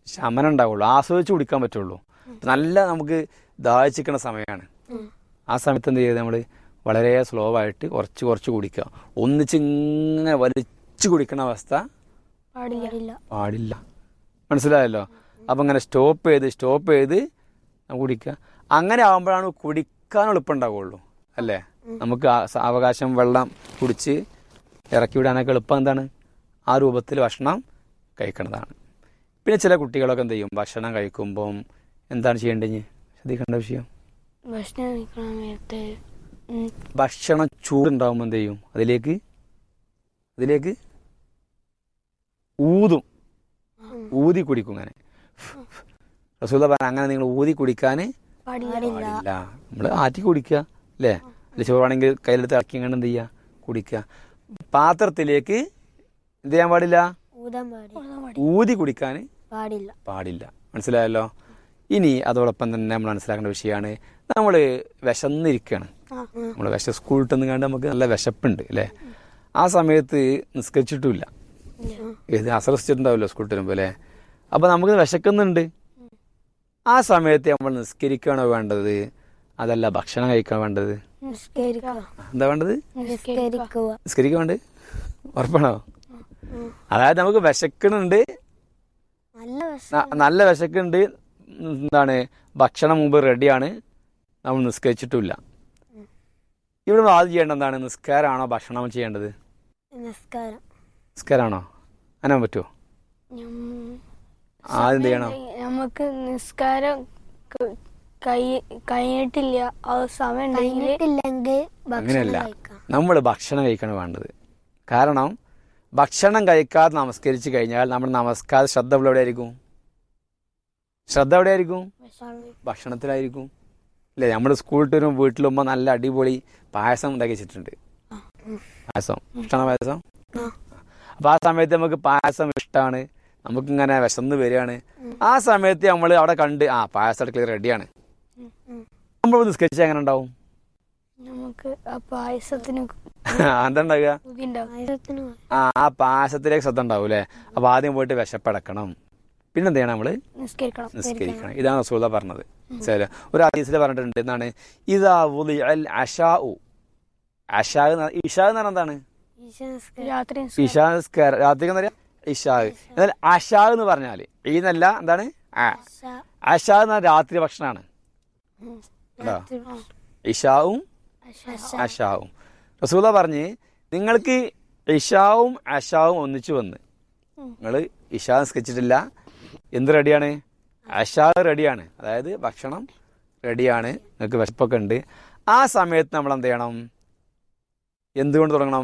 ശമനം ഉണ്ടാവുള്ളൂ ആസ്വദിച്ച് കുടിക്കാൻ പറ്റുള്ളൂ നല്ല നമുക്ക് ദാഹിച്ചിക്കണ സമയമാണ് ആ സമയത്ത് എന്ത് ചെയ്ത് നമ്മൾ വളരെ സ്ലോ ആയിട്ട് കുറച്ച് കുറച്ച് കുടിക്കുക ഒന്നിച്ച് ഇങ്ങനെ വലിച്ചു കുടിക്കണ അവസ്ഥ പാടില്ല പാടില്ല മനസ്സിലായല്ലോ അപ്പം ഇങ്ങനെ സ്റ്റോപ്പ് ചെയ്ത് സ്റ്റോപ്പ് ചെയ്ത് നമുക്ക് കുടിക്കുക അങ്ങനെ ആകുമ്പോഴാണ് കുടിക്കാൻ എളുപ്പമുണ്ടാവുള്ളൂ അല്ലേ നമുക്ക് ആ സ- അവകാശം വെള്ളം കുടിച്ച് ഇറക്കി വിടാനൊക്കെ എളുപ്പം എന്താണ് ആ രൂപത്തിൽ ഭക്ഷണം കഴിക്കണതാണ് പിന്നെ ചില കുട്ടികളൊക്കെ എന്ത് ചെയ്യും ഭക്ഷണം കഴിക്കുമ്പം എന്താണ് ചെയ്യേണ്ടത് ശ്രദ്ധിക്കേണ്ട വിഷയം ഭക്ഷണം കഴിക്കണ നേരത്തെ ഉം, ഭക്ഷണം ചൂടുണ്ടാകുമ്പോൾ എന്ത് ചെയ്യും അതിലേക്ക് അതിലേക്ക് ഊതും ഊതി കുടിക്കും അങ്ങനെ റസൂല പറഞ്ഞ അങ്ങനെ നിങ്ങൾ ഊതി കുടിക്കാൻ പാടില്ല പാടില്ല നമ്മൾ ആറ്റി കുടിക്കുക അല്ലേ അല്ലെ ചോറാണെങ്കിൽ കയ്യിലെടുത്ത് ഇറക്കി ഇങ്ങനെ എന്ത് ചെയ്യുക കുടിക്കുക പാത്രത്തിലേക്ക് എന്ത് ചെയ്യാൻ പാടില്ല ഊതാൻ പാടില്ല ഊതി കുടിക്കാൻ പാടില്ല പാടില്ല മനസ്സിലായല്ലോ ഇനി അതോടൊപ്പം തന്നെ നമ്മൾ മനസ്സിലാക്കേണ്ട വിഷയമാണ് നമ്മൾ വിശന്നിരിക്കുകയാണ് നമ്മൾ വിശ സ്കൂളിൽ നിന്ന് കണ്ട് നമുക്ക് നല്ല വിശപ്പുണ്ട് അല്ലേ ആ സമയത്ത് നിസ്കരിച്ചിട്ടുമില്ല ഇത് അസറച്ചിട്ടുണ്ടാവില്ലോ സ്കൂളിൽ വരുമ്പോൾ അല്ലേ അപ്പൊ നമുക്ക് വിശക്കുന്നുണ്ട് ആ സമയത്ത് നമ്മൾ നിസ്കരിക്കുകയാണോ വേണ്ടത് അതല്ല ഭക്ഷണം കഴിക്കാൻ വേണ്ടത് നിസ്കരിക്കുക എന്താ വേണ്ടത് നിസ്കരിക്കുക നിസ്കരിക്കാൻ വേണ്ടത് ഉറപ്പാണോ അതായത് നമുക്ക് വിശക്കുന്നുണ്ട് നല്ല വിഷം ന- നല്ല വിശക്കുണ്ട് എന്താണ് ഭക്ഷണം മുമ്പ് റെഡിയാണ് നമ്മൾ നിസ്കരിച്ചിട്ടില്ല ഇവിടെ നമ്മൾ ആദ്യം ചെയ്യേണ്ടത് എന്താണ് നിസ്കാരമാണോ ഭക്ഷണം ചെയ്യേണ്ടത് നിസ്കാരം നിസ്കാരമാണോ അങ്ങനെ പറ്റുമോ ഞം- ആദ്യം എന്ത് ചെയ്യണം നമുക്ക് നിസ്കാരം ക- കഴി- കഴിഞ്ഞിട്ടില്ല അത് സമയം ഉണ്ടെങ്കിൽ കഴിഞ്ഞിട്ടില്ലെങ്കിൽ ഭക്ഷണം അങ്ങനെയല്ല കഴിക്കാം നമ്മൾ ഭക്ഷണം കഴിക്കണം വേണ്ടത് കാരണം ഭക്ഷണം കഴിക്കാതെ നമസ്കരിച്ച് കഴിഞ്ഞാൽ നമ്മൾ നമസ്കാര ശ്രദ്ധ ഇവിടെ എവിടെയായിരിക്കും ശ്രദ്ധ എവിടെയായിരിക്കും ഭക്ഷണത്തിലായിരിക്കും അല്ലേ നമ്മൾ സ്കൂളിൽ വരും വീട്ടിൽ പോകുമ്പോൾ നല്ല അടിപൊളി പായസം ഉണ്ടാക്കി വെച്ചിട്ടുണ്ട് പായസം ഇഷ്ടമാണ് പായസം അപ്പൊ ആ സമയത്ത് നമുക്ക് പായസം ഇഷ്ടമാണ് നമുക്കിങ്ങനെ വിശന്ന് വരികയാണ് ആ സമയത്ത് നമ്മൾ അവിടെ കണ്ട് ആ പായസം അടുക്കള റെഡിയാണ് നമ്മൾ നിസ്കരിച്ചാൽ എങ്ങനെ ഉണ്ടാവും നമുക്ക് ആ പായസത്തിന് എന്താ ഉണ്ടാവുക കൊതി ഉണ്ടാവും ആയിരത്തിന് ആ ആ പായസത്തിലേക്ക് ശ്രദ്ധ ഉണ്ടാവും അല്ലേ അപ്പൊ ആദ്യം പോയിട്ട് വിശപ്പടക്കണം പിന്നെ എന്ത് ചെയ്യണം നമ്മള് നിസ്കരിക്കണം നിസ്കരിക്കണം ഇതാണ് റസൂല പറഞ്ഞത് ശരി ഒരു ഹദീസിൽ പറഞ്ഞിട്ടുണ്ട് എന്താണ് ഇതാ വുളിഅൽ അഷാഉ അഷാ എന്ന് ഇഷാ എന്ന് പറഞ്ഞാൽ എന്താണ് ഈശ നിസ്കാരം രാത്രി ഇഷാ നിസ്കാരം രാത്രി എന്താ പറയാ ഇഷാ എന്നാൽ അഷാ എന്ന് പറഞ്ഞാല് ഈ എന്നല്ല എന്താണ് ആ അഷാ എന്ന് പറഞ്ഞാൽ രാത്രി ഭക്ഷണമാണ് കേട്ടോ ഇഷാവും അഷാവും റസൂല പറഞ്ഞ് നിങ്ങൾക്ക് ഇഷാവും അഷാവും ഒന്നിച്ചു വന്ന് നിങ്ങൾ ഇഷാ നിസ്കരിച്ചിട്ടില്ല എന്ത് റെഡിയാണ് അഷാ റെഡിയാണ് അതായത് ഭക്ഷണം റെഡിയാണ് നിങ്ങൾക്ക് വിശപ്പൊക്കെ ഉണ്ട് ആ സമയത്ത് നമ്മൾ എന്ത് ചെയ്യണം എന്തുകൊണ്ട് തുടങ്ങണം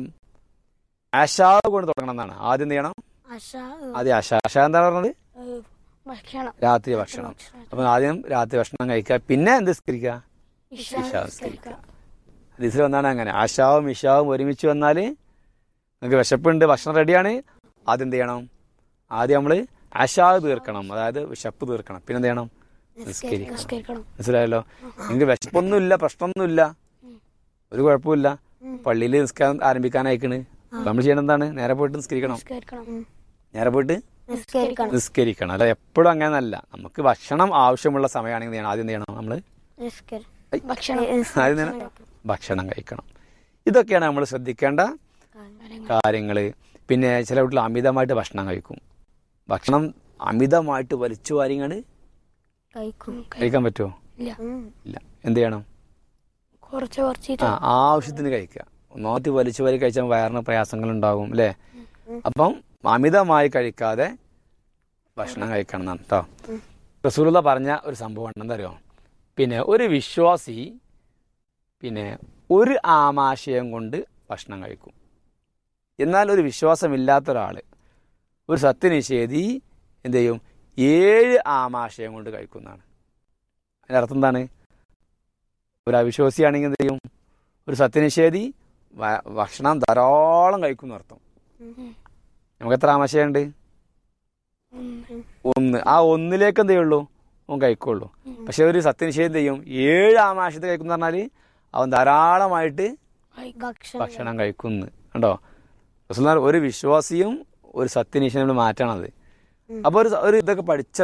അഷാവ് കൊണ്ട് തുടങ്ങണം എന്നാണ് ആദ്യം എന്ത് ചെയ്യണം അഷ ആദ്യം അഷാ അഷാ എന്താ പറഞ്ഞത് ഏഹ്, ഭക്ഷണം രാത്രി ഭക്ഷണം അപ്പൊ ആദ്യം രാത്രി ഭക്ഷണം കഴിക്കുക പിന്നെ എന്ത് നിസ്കരിക്കുക ഇഷ ഇഷാ നിസ്കരിക്കുക ഹദീസിൽ വന്നാണ് അങ്ങനെ ആശാവും ഇഷാവും ഒരുമിച്ച് വന്നാൽ നിങ്ങൾക്ക് വിശപ്പുണ്ട് ഭക്ഷണം റെഡിയാണ് ആദ്യം എന്ത് ചെയ്യണം ആദ്യം നമ്മൾ ആശാവ് തീർക്കണം അതായത് വിശപ്പ് തീർക്കണം പിന്നെ എന്ത് ചെയ്യണം നിസ്കരിക്കണം നിസ്കരിക്കണം മനസ്സിലായല്ലോ നിങ്ങൾക്ക് വിശപ്പൊന്നുമില്ല പ്രശ്നമൊന്നുമില്ല ഒരു കുഴപ്പമില്ല പള്ളിയിൽ നിസ്കാരം ആരംഭിക്കാനായിക്കണ് നമ്മൾ ചെയ്യണം എന്താണ് നേരെ പോയിട്ട് നിസ്കരിക്കണം നിസ്കരിക്കണം നേരെ പോയിട്ട് നിസ്കരിക്കണം നിസ്കരിക്കണം അല്ല എപ്പോഴും അങ്ങനെയല്ല നമുക്ക് ഭക്ഷണം ആവശ്യമുള്ള സമയമാണെങ്കിൽ എന്ത് ചെയ്യണം ആദ്യം എന്ത് ചെയ്യണം നമ്മൾ നിസ്കരം ഭക്ഷണം ആദ്യം എന്ത് ചെയ്യണം? ഭക്ഷണം കഴിക്കണം ഇതൊക്കെയാണ് നമ്മൾ ശ്രദ്ധിക്കേണ്ട കാര്യങ്ങൾ പിന്നെ ചില വീട്ടിൽ അമിതമായിട്ട് ഭക്ഷണം കഴിക്കും ഭക്ഷണം അമിതമായിട്ട് വലിച്ചു വാരിങ്ങാണ്ട് കഴിക്കും കഴിക്കാൻ പറ്റുമോ ഇല്ല ഉം. ഇല്ല എന്ത് ചെയ്യണം കുറച്ച് കുറച്ച് ആ ആവശ്യത്തിന് കഴിക്കുക ഒന്നാമത്തെ വലിച്ചു വാരി കഴിച്ചാൽ വയറിന് പ്രയാസങ്ങൾ ഉണ്ടാകും അല്ലേ അപ്പം അമിതമായി കഴിക്കാതെ ഭക്ഷണം കഴിക്കണം എന്നാണ് കേട്ടോ റസൂലുള്ള പറഞ്ഞ ഒരു സംഭവം എന്താ അറിയോ പിന്നെ ഒരു വിശ്വാസി പിന്നെ ഒരു ആമാശയം കൊണ്ട് ഭക്ഷണം കഴിക്കും എന്നാൽ ഒരു വിശ്വാസമില്ലാത്ത ഒരാൾ ഒരു സത്യനിഷേധി എന്ത് ചെയ്യും ഏഴ് ആമാശയം കൊണ്ട് കഴിക്കുന്നതാണ് അതിൻ്റെ അർത്ഥം എന്താണ് ഒരു അവിശ്വാസിയാണെങ്കിൽ എന്ത് ചെയ്യും ഒരു സത്യനിഷേധി വ- ഭക്ഷണം ധാരാളം കഴിക്കും അർത്ഥം നമുക്ക് എത്ര ആമാശയുണ്ട് ഒന്ന് ആ ഒന്നിലേക്ക് എന്തേ ഉള്ളൂ അവൻ കഴിക്കുള്ളൂ പക്ഷെ ഒരു സത്യനിഷേധം എന്ത് ചെയ്യും ഏഴ് ആമാശത്ത് കഴിക്കുന്ന പറഞ്ഞാല് അവൻ ധാരാളമായിട്ട് ഭക്ഷണം ഭക്ഷണം കഴിക്കുന്നു കണ്ടോ റസൂൽ പറഞ്ഞ ഒരു വിശ്വാസിയും ഒരു സത്യനിഷേധം മാറ്റണത് അപ്പൊ ഒരു സ- ഒരു ഇതൊക്കെ പഠിച്ച